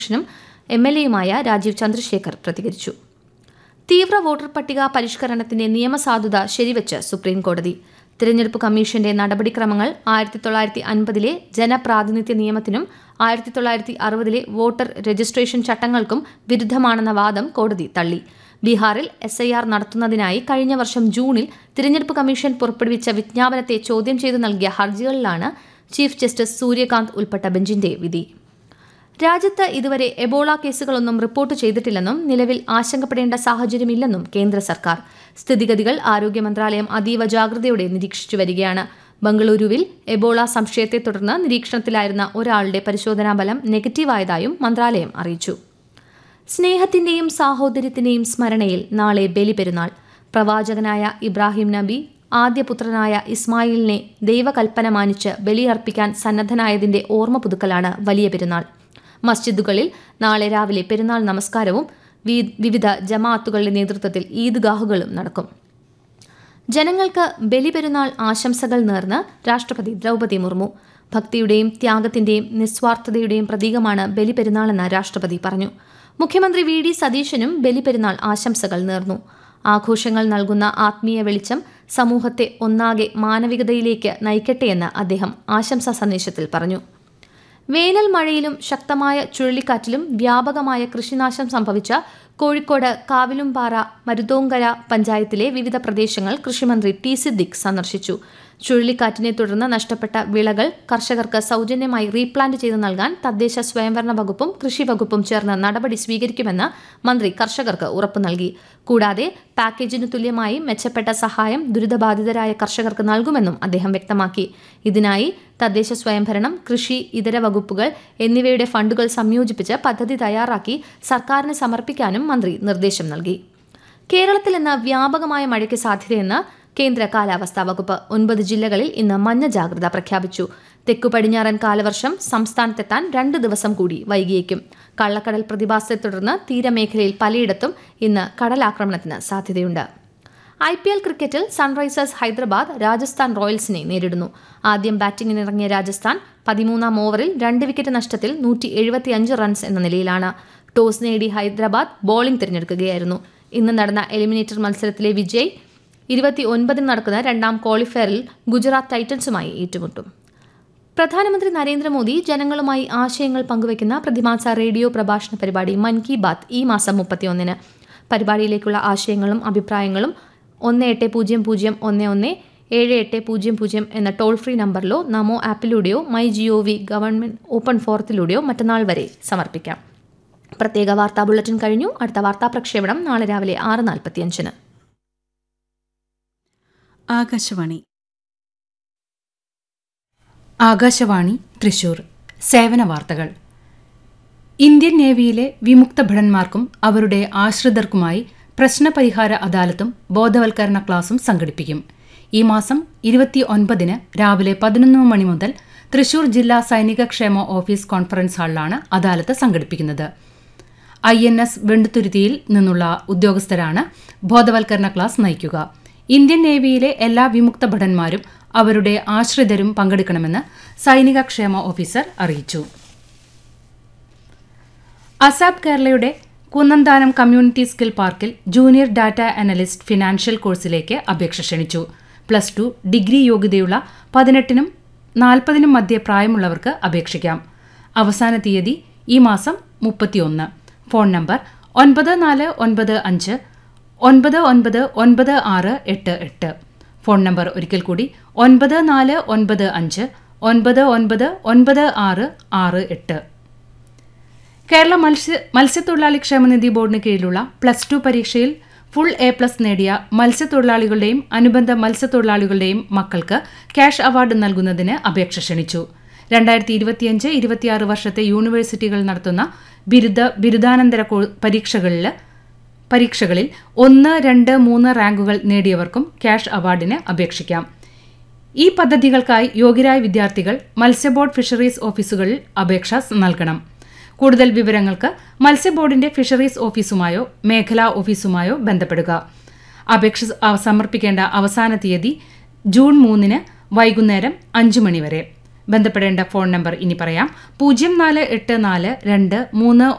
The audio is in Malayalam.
അധ്യക്ഷനും എം എൽ എയുമായ രാജീവ് ചന്ദ്രശേഖർ പ്രതികരിച്ചു തീവ്ര വോട്ടർ പട്ടിക പരിഷ്കരണത്തിന്റെ നിയമസാധുത ശരിവച്ച് സുപ്രീംകോടതി തിരഞ്ഞെടുപ്പ് കമ്മീഷന്റെ നടപടിക്രമങ്ങൾ ആയിരത്തി തൊള്ളായിരത്തി അൻപതിലെ ജനപ്രാതിനിധ്യ നിയമത്തിനും ആയിരത്തി തൊള്ളായിരത്തി അറുപതിലെ വോട്ടർ രജിസ്ട്രേഷൻ ചട്ടങ്ങൾക്കും വിരുദ്ധമാണെന്ന വാദം കോടതി തള്ളി ബീഹാറിൽ എസ് ഐ ആർ നടത്തുന്നതിനായി കഴിഞ്ഞ വർഷം ജൂണിൽ തിരഞ്ഞെടുപ്പ് കമ്മീഷൻ പുറപ്പെടുവിച്ച വിജ്ഞാപനത്തെ ചോദ്യം ചെയ്തു നൽകിയ ഹർജികളിലാണ് ചീഫ് ജസ്റ്റിസ് സൂര്യകാന്ത് ഉൾപ്പെട്ട ബെഞ്ചിന്റെ വിധി രാജ്യത്ത് ഇതുവരെ എബോള കേസുകളൊന്നും റിപ്പോർട്ട് ചെയ്തിട്ടില്ലെന്നും നിലവിൽ ആശങ്കപ്പെടേണ്ട സാഹചര്യമില്ലെന്നും കേന്ദ്ര സർക്കാർ സ്ഥിതിഗതികൾ ആരോഗ്യ മന്ത്രാലയം അതീവ ജാഗ്രതയോടെ നിരീക്ഷിച്ചു വരികയാണ് ബംഗളൂരുവിൽ എബോള സംശയത്തെ തുടർന്ന് നിരീക്ഷണത്തിലായിരുന്ന ഒരാളുടെ പരിശോധനാ ഫലം നെഗറ്റീവായതായും മന്ത്രാലയം അറിയിച്ചു സ്നേഹത്തിന്റെയും സാഹോദര്യത്തിന്റെയും സ്മരണയിൽ നാളെ ബലിപെരുന്നാൾ പ്രവാചകനായ ഇബ്രാഹിം നബി ആദ്യ പുത്രനായ ഇസ്മായിലിനെ ദൈവകൽപ്പന മാനിച്ച് ബലിയർപ്പിക്കാൻ സന്നദ്ധനായതിന്റെ ഓർമ്മ പുതുക്കലാണ് വലിയ പെരുന്നാൾ മസ്ജിദുകളിൽ നാളെ രാവിലെ പെരുന്നാൾ നമസ്കാരവും വി- വിവിധ ജമാഅത്തുകളുടെ നേതൃത്വത്തിൽ ഈദ്ഗാഹുകളും നടക്കും ജനങ്ങൾക്ക് ബലിപെരുന്നാൾ ആശംസകൾ നേർന്ന് രാഷ്ട്രപതി ദ്രൗപദി മുർമു ഭക്തിയുടെയും ത്യാഗത്തിന്റെയും നിസ്വാർത്ഥതയുടെയും പ്രതീകമാണ് ബലിപെരുന്നാളെന്ന് രാഷ്ട്രപതി പറഞ്ഞു മുഖ്യമന്ത്രി വി ഡി സതീശനും ബലിപെരുന്നാൾ ആശംസകൾ നേർന്നു ആഘോഷങ്ങൾ നൽകുന്ന ആത്മീയ വെളിച്ചം സമൂഹത്തെ ഒന്നാകെ മാനവികതയിലേക്ക് നയിക്കട്ടെയെന്ന് അദ്ദേഹം ആശംസാ സന്ദേശത്തിൽ പറഞ്ഞു വേനൽ മഴയിലും ശക്തമായ ചുഴലിക്കാറ്റിലും വ്യാപകമായ കൃഷിനാശം സംഭവിച്ച കോഴിക്കോട് കാവിലുംപാറ മരുതോങ്കര പഞ്ചായത്തിലെ വിവിധ പ്രദേശങ്ങൾ കൃഷിമന്ത്രി ടി സിദ്ദിഖ് സന്ദർശിച്ചു ചുഴലിക്കാറ്റിനെ തുടർന്ന് നഷ്ടപ്പെട്ട വിളകൾ കർഷകർക്ക് സൗജന്യമായി റീപ്ലാന്റ് ചെയ്ത് നൽകാൻ തദ്ദേശ സ്വയംഭരണ വകുപ്പും കൃഷി വകുപ്പും ചേർന്ന് നടപടി സ്വീകരിക്കുമെന്ന് മന്ത്രി കർഷകർക്ക് ഉറപ്പു നൽകി കൂടാതെ പാക്കേജിന് തുല്യമായി മെച്ചപ്പെട്ട സഹായം ദുരിതബാധിതരായ കർഷകർക്ക് നൽകുമെന്നും അദ്ദേഹം വ്യക്തമാക്കി ഇതിനായി തദ്ദേശ സ്വയംഭരണം കൃഷി ഇതര വകുപ്പുകൾ എന്നിവയുടെ ഫണ്ടുകൾ സംയോജിപ്പിച്ച് പദ്ധതി തയ്യാറാക്കി സർക്കാരിന് സമർപ്പിക്കാനും മന്ത്രി നിർദ്ദേശം നൽകി കേരളത്തിൽ ഇന്ന് വ്യാപകമായ മഴയ്ക്ക് സാധ്യതയെന്ന് കേന്ദ്ര കാലാവസ്ഥാ വകുപ്പ് ഒൻപത് ജില്ലകളിൽ ഇന്ന് മഞ്ഞ ജാഗ്രത പ്രഖ്യാപിച്ചു തെക്കു പടിഞ്ഞാറൻ കാലവർഷം സംസ്ഥാനത്തെത്താൻ രണ്ട് ദിവസം കൂടി വൈകിയേക്കും കള്ളക്കടൽ പ്രതിഭാസത്തെ തുടർന്ന് തീരമേഖലയിൽ പലയിടത്തും ഇന്ന് കടലാക്രമണത്തിന് സാധ്യതയുണ്ട് ഐ പി എൽ ക്രിക്കറ്റിൽ സൺറൈസേഴ്സ് ഹൈദരാബാദ് രാജസ്ഥാൻ റോയൽസിനെ നേരിടുന്നു ആദ്യം ബാറ്റിംഗിനിറങ്ങിയ രാജസ്ഥാൻ പതിമൂന്നാം ഓവറിൽ രണ്ട് വിക്കറ്റ് നഷ്ടത്തിൽ നൂറ്റി എഴുപത്തിയഞ്ച് റൺസ് എന്ന നിലയിലാണ് ടോസ് നേടി ഹൈദരാബാദ് ബോളിംഗ് തിരഞ്ഞെടുക്കുകയായിരുന്നു ഇന്ന് നടന്ന എലിമിനേറ്റർ മത്സരത്തിലെ വിജയ് ഇരുപത്തി ഒൻപതിന് നടക്കുന്ന രണ്ടാം ക്വാളിഫയറിൽ ഗുജറാത്ത് ടൈറ്റൻസുമായി ഏറ്റുമുട്ടും പ്രധാനമന്ത്രി നരേന്ദ്രമോദി ജനങ്ങളുമായി ആശയങ്ങൾ പങ്കുവയ്ക്കുന്ന പ്രതിമാസ റേഡിയോ പ്രഭാഷണ പരിപാടി മൻ കി ബാത്ത് ഈ മാസം മുപ്പത്തിയൊന്നിന് പരിപാടിയിലേക്കുള്ള ആശയങ്ങളും അഭിപ്രായങ്ങളും ഒന്ന് എട്ട് പൂജ്യം പൂജ്യം ഒന്ന് ഒന്ന് ഏഴ് എട്ട് പൂജ്യം പൂജ്യം എന്ന ടോൾ ഫ്രീ നമ്പറിലോ നമോ ആപ്പിലൂടെയോ my GO V government open ഫോറത്തിലൂടെയോ മറ്റന്നാൾ വരെ സമർപ്പിക്കാം പ്രത്യേക വാർത്താ ബുള്ളറ്റിൻ കഴിഞ്ഞു അടുത്ത വാർത്താ പ്രക്ഷേപണം നാളെ രാവിലെ ആറ് നാൽപ്പത്തിയഞ്ചിന് ആകാശവാണി ആകാശവാണി തൃശൂർ സേവന വാർത്തകൾ ഇന്ത്യൻ നേവിയിലെ വിമുക്ത ഭടന്മാർക്കും അവരുടെ ആശ്രിതർക്കുമായി പ്രശ്നപരിഹാര അദാലത്തും ബോധവൽക്കരണ ക്ലാസും സംഘടിപ്പിക്കും ഈ മാസം ഇരുപത്തി ഒൻപതിന് രാവിലെ പതിനൊന്ന് മണി മുതൽ തൃശൂർ ജില്ലാ സൈനിക ക്ഷേമ ഓഫീസ് കോൺഫറൻസ് ഹാളിലാണ് അദാലത്ത് സംഘടിപ്പിക്കുന്നത് ഐ എൻ എസ് വെണ്ടുത്തുരുത്തിയിൽ നിന്നുള്ള ഉദ്യോഗസ്ഥരാണ് ബോധവൽക്കരണ ക്ലാസ് നയിക്കുക ഇന്ത്യൻ നേവിയിലെ എല്ലാ വിമുക്ത ഭടന്മാരും അവരുടെ ആശ്രിതരും പങ്കെടുക്കണമെന്ന് സൈനിക ക്ഷേമ ഓഫീസർ അറിയിച്ചു അസാബ് കേരളയുടെ കുന്നന്താനം കമ്മ്യൂണിറ്റി സ്കിൽ പാർക്കിൽ ജൂനിയർ ഡാറ്റ അനലിസ്റ്റ് ഫിനാൻഷ്യൽ കോഴ്സിലേക്ക് അപേക്ഷ ക്ഷണിച്ചു പ്ലസ് ടു ഡിഗ്രി യോഗ്യതയുള്ള പതിനെട്ടിനും നാൽപ്പതിനും മധ്യ പ്രായമുള്ളവർക്ക് അപേക്ഷിക്കാം അവസാന തീയതി ഈ മാസം മുപ്പത്തിയൊന്ന് ഫോൺ നമ്പർ ഒൻപത് നാല് ഒൻപത് അഞ്ച് ഒൻപത് ഒൻപത് ഒൻപത് ആറ് എട്ട് എട്ട് ഫോൺ നമ്പർ ഒരിക്കൽ കൂടി ഒൻപത് നാല് ഒൻപത് അഞ്ച് ഒൻപത് ഒൻപത് ഒൻപത് ആറ് ആറ് എട്ട് കേരള മത്സ്യ മത്സ്യത്തൊഴിലാളി ക്ഷേമനിധി ബോർഡിന് കീഴിലുള്ള പ്ലസ് ടു പരീക്ഷയിൽ ഫുൾ എ പ്ലസ് നേടിയ മത്സ്യത്തൊഴിലാളികളുടെയും അനുബന്ധ മത്സ്യത്തൊഴിലാളികളുടെയും മക്കൾക്ക് ക്യാഷ് അവാർഡ് നൽകുന്നതിന് അപേക്ഷ ക്ഷണിച്ചു രണ്ടായിരത്തി ഇരുപത്തിയഞ്ച് ഇരുപത്തിയാറ് വർഷത്തെ യൂണിവേഴ്സിറ്റികൾ നടത്തുന്ന ബിരുദ ബിരുദാനന്തര കോ- പരീക്ഷകളിൽ പരീക്ഷകളിൽ ഒന്ന് രണ്ട് മൂന്ന് റാങ്കുകൾ നേടിയവർക്കും ക്യാഷ് അവാർഡിന് അപേക്ഷിക്കാം ഈ പദ്ധതികൾക്കായി യോഗ്യരായ വിദ്യാർത്ഥികൾ മത്സ്യബോർഡ് ഫിഷറീസ് ഓഫീസുകളിൽ അപേക്ഷ നൽകണം കൂടുതൽ വിവരങ്ങൾക്ക് മത്സ്യബോർഡിന്റെ ഫിഷറീസ് ഓഫീസുമായോ മേഖലാ ഓഫീസുമായോ ബന്ധപ്പെടുക അപേക്ഷ സമർപ്പിക്കേണ്ട അവസാന തീയതി ജൂൺ മൂന്നിന് വൈകുന്നേരം അഞ്ചു മണിവരെ ബന്ധപ്പെടേണ്ട ഫോൺ നമ്പർ ഇനി പറയാം പൂജ്യം നാല് എട്ട് നാല് രണ്ട് മൂന്ന്